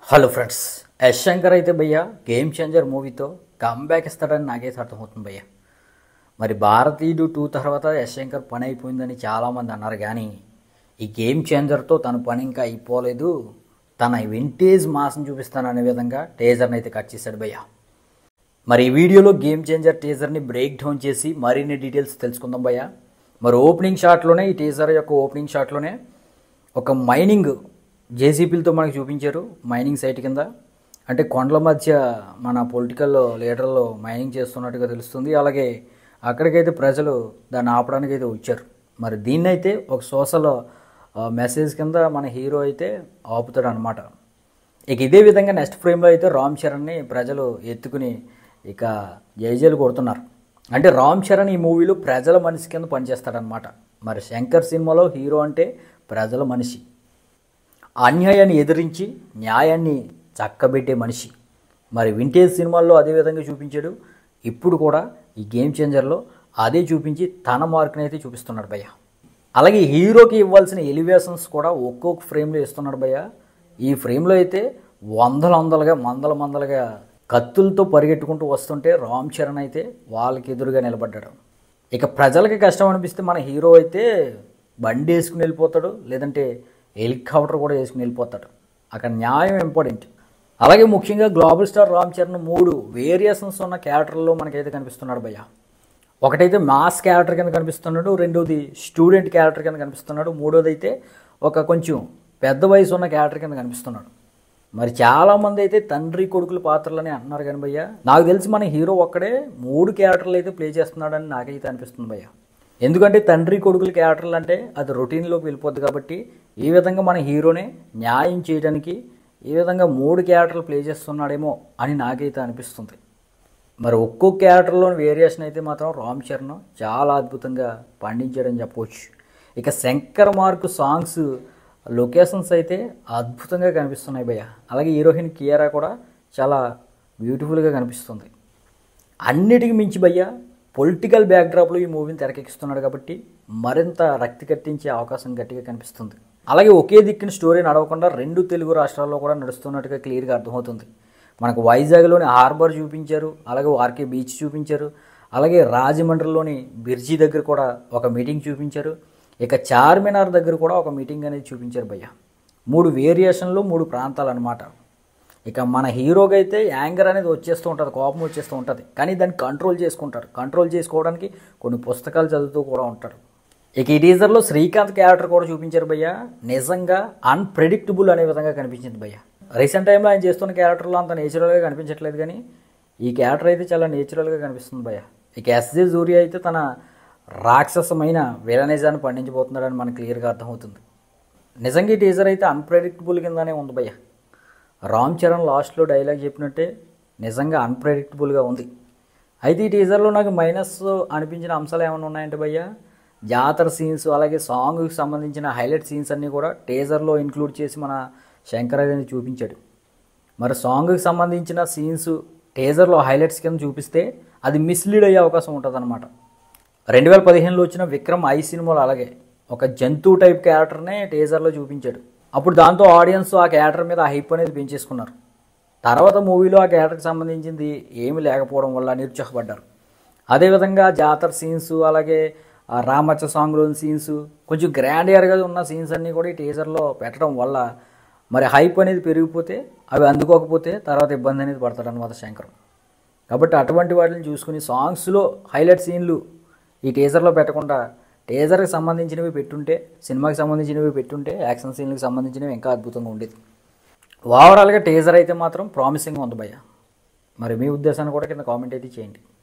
hello friends Yash Shankar అయితే భయ్య game changer మూవీతో కమ్బ్యాక్ ఇస్తాడని నాకైతే అర్థమవుతుంది భయ్య మరి భారతీయుడు టూ తర్వాత యశ్ శంకర్ పని అయిపోయిందని చాలామంది అన్నారు కానీ ఈ గేమ్ చేంజర్తో తన పని ఇంకా అయిపోలేదు తన వింటేజ్ మాసం చూపిస్తాననే విధంగా టేజర్ని అయితే కట్ చేశాడు భయ్య మరి ఈ వీడియోలో గేమ్ చేంజర్ టీజర్ని బ్రేక్ డౌన్ చేసి మరిన్ని డీటెయిల్స్ తెలుసుకుందాం భయ్య మరి ఓపెనింగ్ షాట్లోనే ఈ టీజర్ యొక్క ఓపెనింగ్ షాట్లోనే ఒక మైనింగ్ జేసీపీలతో మనకు చూపించారు మైనింగ్ సైట్ కింద అంటే కొండల మధ్య మన పొలిటికల్ లీడర్లు మైనింగ్ చేస్తున్నట్టుగా తెలుస్తుంది అలాగే అక్కడికైతే ప్రజలు దాన్ని ఆపడానికి అయితే వచ్చారు మరి దీన్నైతే ఒక సోషల్ మెసేజ్ కింద మన హీరో అయితే ఆపుతాడు అనమాట ఇక ఇదే విధంగా నెక్స్ట్ ఫ్రేమ్లో అయితే రామ్ చరణ్ని ప్రజలు ఎత్తుకుని ఇక జైజేలు కొడుతున్నారు అంటే రామ్ చరణ్ ఈ మూవీలో ప్రజల మనిషి కింద పనిచేస్తాడనమాట మరి శంకర్ సినిమాలో హీరో అంటే ప్రజల మనిషి అన్యాయాన్ని ఎదిరించి న్యాయాన్ని చక్కబెట్టే మనిషి మరి వింటేజ్ సినిమాల్లో అదే విధంగా చూపించాడు ఇప్పుడు కూడా ఈ గేమ్ చేంజర్లో అదే చూపించి తన మార్కుని అయితే చూపిస్తున్నాడు భయ్య అలాగే హీరోకి ఇవ్వాల్సిన ఎలివేషన్స్ కూడా ఒక్కొక్క ఫ్రేమ్లో ఇస్తున్నాడు భయ్య ఈ ఫ్రేమ్లో అయితే వందల వందలుగా మందల మందలుగా కత్తులతో పరిగెట్టుకుంటూ వస్తుంటే రామ్ చరణ్ అయితే వాళ్ళకి ఎదురుగా నిలబడ్డాడు ఇక ప్రజలకి కష్టం అనిపిస్తే మన హీరో అయితే బండి వేసుకుని వెళ్ళిపోతాడు లేదంటే హెలికాప్టర్ కూడా వేసుకుని వెళ్ళిపోతాడు అక్కడ న్యాయం ఇంపార్టెంట్ అలాగే ముఖ్యంగా గ్లోబల్ స్టార్ రామ్ చరణ్ మూడు వేరియేషన్స్ ఉన్న క్యారెక్టర్లో మనకైతే కనిపిస్తున్నాడు భయ్య ఒకటైతే మాస్ క్యారెక్టర్ కింద కనిపిస్తున్నాడు రెండోది స్టూడెంట్ క్యారెక్టర్ కింద కనిపిస్తున్నాడు మూడోది అయితే ఒక కొంచెం పెద్ద వయసు ఉన్న క్యారెక్టర్ కింద కనిపిస్తున్నాడు మరి చాలామంది అయితే తండ్రి కొడుకుల పాత్రలని అంటున్నారు కానీ భయ్య నాకు తెలిసి మన హీరో ఒక్కడే మూడు క్యారెక్టర్లు అయితే ప్లే చేస్తున్నాడని నాకైతే అనిపిస్తుంది భయ్య ఎందుకంటే తండ్రి కొడుకుల క్యారెక్టర్లు అంటే అది రొటీన్లోకి వెళ్ళిపోద్ది కాబట్టి ఈ విధంగా మన హీరోనే న్యాయం చేయడానికి ఈ విధంగా మూడు క్యారెక్టర్లు ప్లే చేస్తున్నాడేమో అని నాకైతే అనిపిస్తుంది మరి ఒక్కో క్యారెక్టర్లోని వేరియేషన్ అయితే మాత్రం రామ్ చరణ్ చాలా అద్భుతంగా పండించాడని చెప్పవచ్చు ఇక శంకర్ మార్క్ సాంగ్స్ లొకేషన్స్ అయితే అద్భుతంగా కనిపిస్తున్నాయి భయ్య అలాగే హీరోయిన్ కియారా కూడా చాలా బ్యూటిఫుల్గా కనిపిస్తుంది అన్నిటికి మించి భయ్య పొలిటికల్ బ్యాక్డ్రాప్లో ఈ మూవీని తెరకెక్కిస్తున్నాడు కాబట్టి మరింత రక్తి కట్టించే అవకాశం గట్టిగా కనిపిస్తుంది అలాగే ఒకే దిక్కున స్టోరీ నడవకుండా రెండు తెలుగు రాష్ట్రాల్లో కూడా నడుస్తున్నట్టుగా క్లియర్గా అర్థమవుతుంది మనకు వైజాగ్లోని హార్బర్ చూపించారు అలాగే ఆర్కే బీచ్ చూపించారు అలాగే రాజమండ్రిలోని బిర్జీ దగ్గర కూడా ఒక మీటింగ్ చూపించారు ఇక చార్మినార్ దగ్గర కూడా ఒక మీటింగ్ అనేది చూపించారు భయ్య మూడు వేరియేషన్లు మూడు ప్రాంతాలు అనమాట ఇక మన హీరోకి అయితే యాంగర్ అనేది వచ్చేస్తూ ఉంటుంది కోపం వచ్చేస్తూ ఉంటుంది కానీ దాన్ని కంట్రోల్ చేసుకుంటారు కంట్రోల్ చేసుకోవడానికి కొన్ని పుస్తకాలు చదువుతూ కూడా ఉంటారు ఇక ఈ టీజర్లో శ్రీకాంత్ క్యారెక్టర్ కూడా చూపించారు భయ్య నిజంగా అన్ప్రెడిక్టబుల్ అనే విధంగా కనిపించింది భయ్య రీసెంట్ టైంలో ఆయన చేస్తున్న క్యారెక్టర్లో అంత నేచురల్గా కనిపించట్లేదు కానీ ఈ క్యారెక్టర్ అయితే చాలా నేచురల్గా కనిపిస్తుంది భయ్య ఇక ఎస్జే జూరి అయితే తన రాక్షసమైన విలనిజాన్ని పండించబోతున్నాడని మనకు క్లియర్గా అర్థమవుతుంది నిజంగా ఈ టీజర్ అయితే అన్ప్రెడిక్టబుల్ కిందనే ఉంది భయ్య రామ్ చరణ్ లాస్ట్లో డైలాగ్ చెప్పినట్టే నిజంగా అన్ప్రెడిక్టబుల్గా ఉంది అయితే ఈ టీజర్లో నాకు మైనస్ అనిపించిన అంశాలు ఏమైనా ఉన్నాయంటే భయ్య జాతర సీన్స్ అలాగే సాంగ్కి సంబంధించిన హైలైట్ సీన్స్ అన్నీ కూడా టీజర్లో ఇంక్లూడ్ చేసి మన శంకర్ అనేది చూపించాడు మరి సాంగ్కి సంబంధించిన సీన్స్ టీజర్లో హైలైట్స్ కింద చూపిస్తే అది మిస్లీడ్ అయ్యే అవకాశం ఉంటుంది రెండు వేల పదిహేనులో వచ్చిన విక్రమ్ ఐ సినిమాలో అలాగే ఒక జంతువు టైప్ క్యారెక్టర్నే టీజర్లో చూపించాడు అప్పుడు దాంతో ఆడియన్స్ ఆ క్యారెక్టర్ మీద హైప్ అనేది పెంచేసుకున్నారు తర్వాత మూవీలో ఆ క్యారెక్టర్కి సంబంధించింది ఏమీ లేకపోవడం వల్ల నిరుత్సాహపడ్డారు అదేవిధంగా జాతర సీన్స్ అలాగే ఆ రామచ్చ సాంగ్లోని సీన్స్ కొంచెం గ్రాండియర్గా ఉన్న సీన్స్ అన్నీ కూడా ఈ టీజర్లో పెట్టడం వల్ల మరి హైప్ అనేది పెరిగిపోతే అవి అందుకోకపోతే తర్వాత ఇబ్బంది అనేది పడతాడు అనమాట శంకర్ కాబట్టి అటువంటి వాటిని చూసుకుని సాంగ్స్లో హైలైట్ సీన్లు ఈ టీజర్లో పెట్టకుండా టీజర్కి సంబంధించినవి పెట్టుంటే సినిమాకి సంబంధించినవి పెట్టుంటే యాక్షన్ సీన్లకు సంబంధించినవి ఇంకా అద్భుతంగా ఉండేది ఓవరాల్గా టీజర్ అయితే మాత్రం ప్రామిసింగ్ ఉంది భయ్య మరి మీ ఉద్దేశాన్ని కూడా కింద కామెంట్ అయితే చేయండి